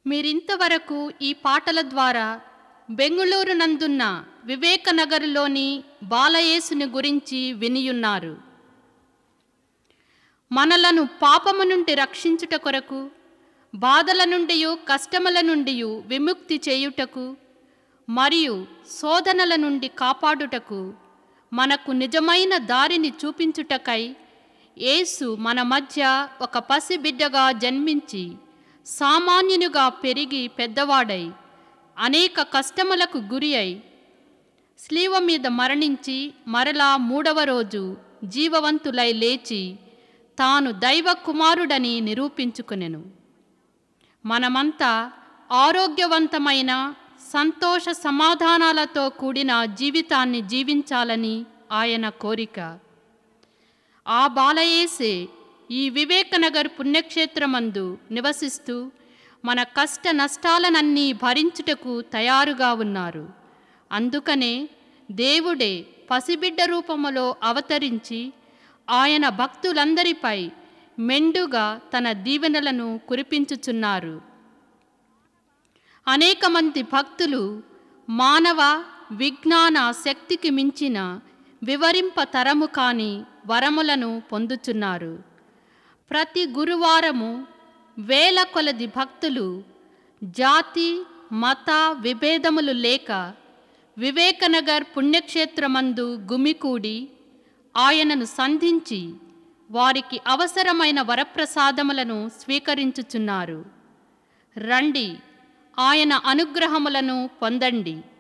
మీరింతవరకు ఈ పాటల ద్వారా బెంగుళూరు నందున్న వివేకనగర్లోని బాలయేసుని గురించి వినియున్నారు మనలను పాపము నుండి రక్షించుట కొరకు బాధల నుండి కష్టముల నుండి విముక్తి చేయుటకు మరియు శోధనల నుండి కాపాడుటకు మనకు నిజమైన దారిని చూపించుటకై యేసు మన మధ్య ఒక పసిబిడ్డగా జన్మించి సామాన్యునిగా పెరిగి పెద్దవాడై అనేక కష్టములకు గురి అయి స్లీవ మీద మరణించి మరలా మూడవ రోజు జీవవంతులై లేచి తాను దైవ కుమారుడని నిరూపించుకునెను మనమంతా ఆరోగ్యవంతమైన సంతోష సమాధానాలతో కూడిన జీవితాన్ని జీవించాలని ఆయన కోరిక ఆ బాలయేసే ఈ వివేకనగర్ పుణ్యక్షేత్రమందు నివసిస్తూ మన కష్ట నష్టాలనన్నీ భరించుటకు తయారుగా ఉన్నారు అందుకనే దేవుడే పసిబిడ్డ రూపములో అవతరించి ఆయన భక్తులందరిపై మెండుగా తన దీవెనలను కురిపించుచున్నారు అనేక మంది భక్తులు మానవ విజ్ఞాన శక్తికి మించిన వివరింప తరము కాని వరములను పొందుచున్నారు ప్రతి గురువారము వేల కొలది భక్తులు జాతి మత విభేదములు లేక వివేకనగర్ పుణ్యక్షేత్రమందు గుమికూడి ఆయనను సంధించి వారికి అవసరమైన వరప్రసాదములను స్వీకరించుచున్నారు రండి ఆయన అనుగ్రహములను పొందండి